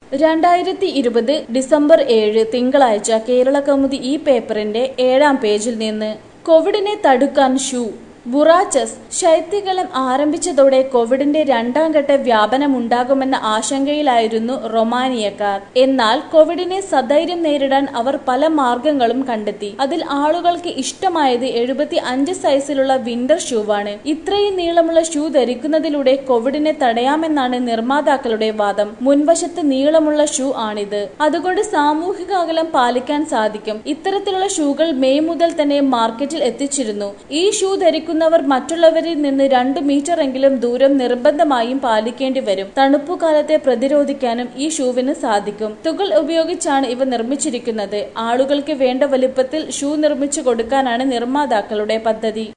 രണ്ടായിരത്തി ഇരുപത് ഡിസംബർ ഏഴ് തിങ്കളാഴ്ച കേരള കൗമുദി ഈ പേപ്പറിന്റെ ഏഴാം പേജിൽ നിന്ന് കോവിഡിനെ തടുക്കാൻ ഷൂ ബുറാച്ചസ് ശൈത്യകാലം ആരംഭിച്ചതോടെ കോവിഡിന്റെ രണ്ടാം ഘട്ട വ്യാപനമുണ്ടാകുമെന്ന ആശങ്കയിലായിരുന്നു റൊമാനിയക്കാർ എന്നാൽ കോവിഡിനെ സധൈര്യം നേരിടാൻ അവർ പല മാർഗങ്ങളും കണ്ടെത്തി അതിൽ ആളുകൾക്ക് ഇഷ്ടമായത് എഴുപത്തി അഞ്ച് സൈസിലുള്ള വിന്റർ ഷൂവാണ് ഇത്രയും നീളമുള്ള ഷൂ ധരിക്കുന്നതിലൂടെ കോവിഡിനെ തടയാമെന്നാണ് നിർമ്മാതാക്കളുടെ വാദം മുൻവശത്ത് നീളമുള്ള ഷൂ ആണിത് അതുകൊണ്ട് സാമൂഹിക അകലം പാലിക്കാൻ സാധിക്കും ഇത്തരത്തിലുള്ള ഷൂകൾ മെയ് മുതൽ തന്നെ മാർക്കറ്റിൽ എത്തിച്ചിരുന്നു ഈ ഷൂ ധരിക്കുന്നവർ മറ്റുള്ളവരിൽ നിന്ന് രണ്ട് മീറ്റർ എങ്കിലും ദൂരം നിർബന്ധമായും പാലിക്കേണ്ടി വരും തണുപ്പുകാലത്തെ പ്രതിരോധിക്കാനും ഈ ഷൂവിന് സാധിക്കും തുകൽ ഉപയോഗിച്ചാണ് ഇവ നിർമ്മിച്ചിരിക്കുന്നത് ആളുകൾക്ക് വേണ്ട വലുപ്പത്തിൽ ഷൂ നിർമ്മിച്ചു കൊടുക്കാനാണ് നിർമ്മാതാക്കളുടെ പദ്ധതി